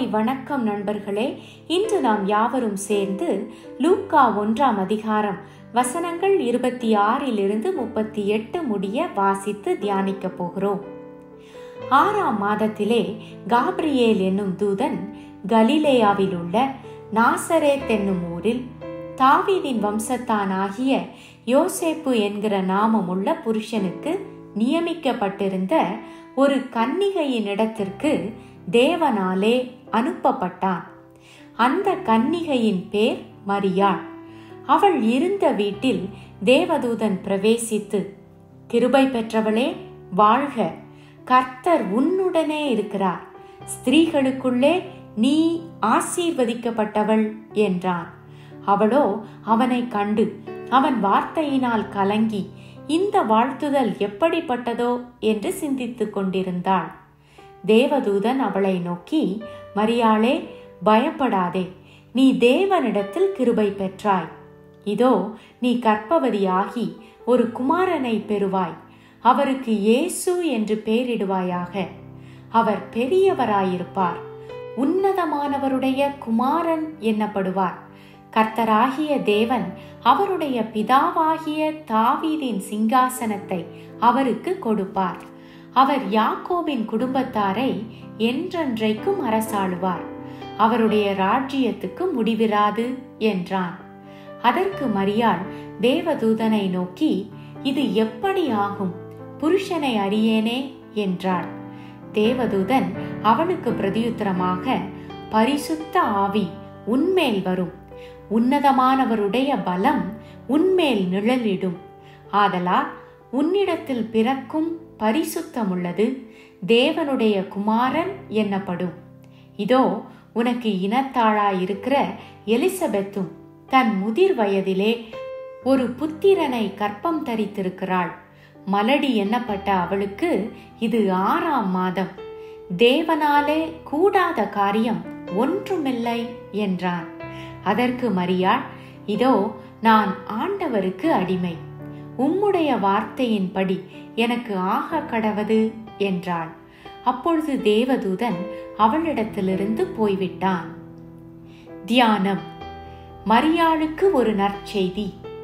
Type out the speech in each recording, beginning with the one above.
வணக்கம் நண்பர்களே இன்று நாம் யாவரும் சேர்ந்து லூக்கா ஒன்றாம் அதிகாரம் வசனங்கள் இருபத்தி ஆறிலிருந்து முப்பத்தி எட்டு முடிய வாசித்து தியானிக்க போகிறோம் ஆறாம் மாதத்திலே காப்ரியேல் என்னும் தூதன் கலிலேயாவில் உள்ள நாசரேத் என்னும் ஊரில் தாவீதின் வம்சத்தானாகிய யோசேப்பு என்கிற நாமமுள்ள புருஷனுக்கு நியமிக்கப்பட்டிருந்த ஒரு கன்னிகையின் இடத்திற்கு தேவனாலே அனுப்பப்பட்டான் அந்த கன்னிகையின் பேர் மரியாள் அவள் இருந்த வீட்டில் தேவதூதன் பிரவேசித்து கிருபை பெற்றவளே வாழ்க கர்த்தர் உன்னுடனே இருக்கிறார் ஸ்திரீகளுக்குள்ளே நீ ஆசீர்வதிக்கப்பட்டவள் என்றான் அவளோ அவனை கண்டு அவன் வார்த்தையினால் கலங்கி இந்த வாழ்த்துதல் எப்படிப்பட்டதோ என்று சிந்தித்துக் கொண்டிருந்தாள் தேவதூதன் அவளை நோக்கி மரியாளே பயப்படாதே நீ தேவனிடத்தில் கிருபை பெற்றாய் இதோ நீ கற்பவதியாகி ஒரு குமாரனை பெறுவாய் அவருக்கு இயேசு என்று பெயரிடுவாயாக அவர் பெரியவராயிருப்பார் உன்னதமானவருடைய குமாரன் என்னப்படுவார் கர்த்தராகிய தேவன் அவருடைய பிதாவாகிய தாவீதின் சிங்காசனத்தை அவருக்கு கொடுப்பார் அவர் யாக்கோபின் குடும்பத்தாரை என்றென்றைக்கும் அரசாளுவார் அவருடைய ராஜ்யத்துக்கு முடிவிராது என்றான் அதற்கு மரியாள் தேவதூதனை நோக்கி இது எப்படி ஆகும் புருஷனை அறியேனே என்றாள் தேவதூதன் அவளுக்கு பிரதியுத்தரமாக பரிசுத்த ஆவி உன்மேல் வரும் உன்னதமானவருடைய பலம் உன்மேல் நிழலிடும் ஆதலால் உன்னிடத்தில் பிறக்கும் பரிசுத்தமுள்ளது தேவனுடைய குமாரன் என்னப்படும் இதோ உனக்கு இனத்தாளாயிருக்கிற எலிசபெத்தும் தன் முதிர் வயதிலே ஒரு புத்திரனை கற்பம் தரித்திருக்கிறாள் மலடி எண்ணப்பட்ட அவளுக்கு இது ஆறாம் மாதம் தேவனாலே கூடாத காரியம் ஒன்றுமில்லை என்றான் அதற்கு மரியாள் இதோ நான் ஆண்டவருக்கு அடிமை உம்முடைய வார்த்தையின்படி எனக்கு ஆக கடவது என்றாள் அப்பொழுது தேவதூதன் அவளிடத்திலிருந்து போய்விட்டான் தியானம் மரியாளுக்கு ஒரு நற்செய்தி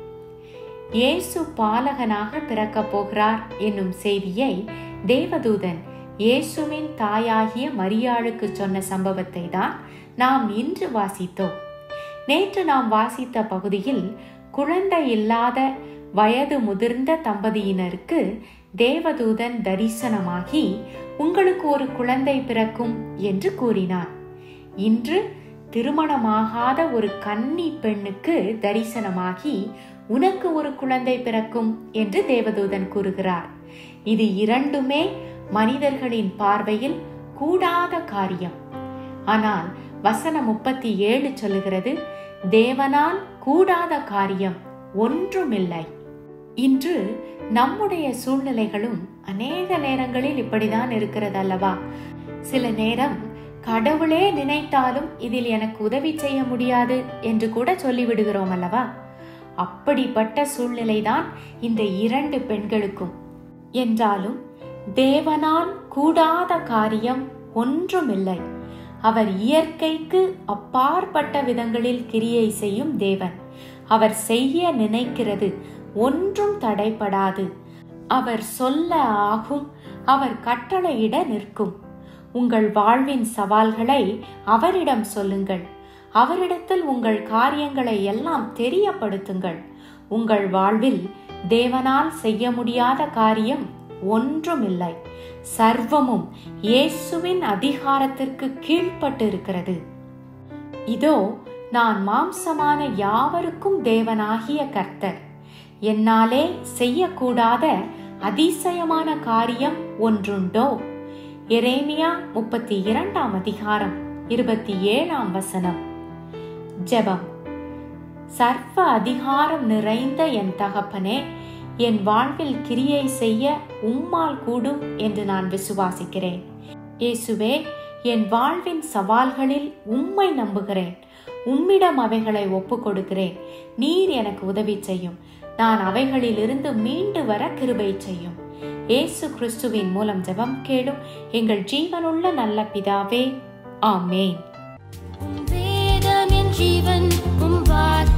இயேசு பாலகனாக பிறக்கப் போகிறார் என்னும் செய்தியை தேவதூதன் இயேசுவின் தாயாகிய மரியாளுக்கு சொன்ன சம்பவத்தை தான் நாம் இன்று வாசித்தோம் நேற்று நாம் வாசித்த பகுதியில் குழந்தை இல்லாத வயது முதிர்ந்த தம்பதியினருக்கு தேவதூதன் தரிசனமாகி உங்களுக்கு ஒரு குழந்தை பிறக்கும் என்று கூறினார் இன்று திருமணமாகாத ஒரு கன்னி பெண்ணுக்கு தரிசனமாகி உனக்கு ஒரு குழந்தை பிறக்கும் என்று தேவதூதன் கூறுகிறார் இது இரண்டுமே மனிதர்களின் பார்வையில் கூடாத காரியம் ஆனால் வசனம் முப்பத்தி ஏழு சொல்லுகிறது தேவனால் கூடாத காரியம் ஒன்றுமில்லை இன்று நம்முடைய சூழ்நிலைகளும் அநேக நேரங்களில் இப்படிதான் இருக்கிறது அல்லவா சில நேரம் கடவுளே நினைத்தாலும் இதில் எனக்கு உதவி செய்ய முடியாது என்று கூட சொல்லிவிடுகிறோம் அல்லவா அப்படிப்பட்ட சூழ்நிலைதான் இந்த இரண்டு பெண்களுக்கும் என்றாலும் தேவனால் கூடாத காரியம் ஒன்றுமில்லை அவர் இயற்கைக்கு அப்பாற்பட்ட விதங்களில் கிரியை செய்யும் தேவன் அவர் செய்ய நினைக்கிறது ஒன்றும் தடைப்படாது அவர் சொல்ல ஆகும் அவர் கட்டளையிட நிற்கும் உங்கள் வாழ்வின் சவால்களை அவரிடம் சொல்லுங்கள் அவரிடத்தில் உங்கள் காரியங்களை எல்லாம் தெரியப்படுத்துங்கள் உங்கள் வாழ்வில் தேவனால் செய்ய முடியாத காரியம் ஒன்றுமில்லை சர்வமும் இயேசுவின் அதிகாரத்திற்கு கீழ்ப்பட்டு இருக்கிறது இதோ நான் மாம்சமான யாவருக்கும் தேவனாகிய கர்த்தர் என்னாலே செய்யக்கூடாத அதிசயமான காரியம் ஒன்றுண்டோ எரேமியா முப்பத்தி இரண்டாம் அதிகாரம் இருபத்தி ஏழாம் வசனம் ஜெபம் சர்வ அதிகாரம் நிறைந்த என் தகப்பனே என் வாழ்வில் கிரியை செய்ய உம்மால் கூடும் என்று நான் விசுவாசிக்கிறேன் இயேசுவே என் வாழ்வின் சவால்களில் உம்மை நம்புகிறேன் உம்மிடம் அவைகளை ஒப்புக் கொடுக்கிறேன் நீர் எனக்கு உதவி செய்யும் நான் அவைகளிலிருந்து மீண்டு வர கிருபை செய்யும் இயேசு கிறிஸ்துவின் மூலம் ஜெபம் கேளும் எங்கள் ஜீவனுள்ள நல்ல பிதாவே ஆமேன் ஜீவன் உம் வார்த்தை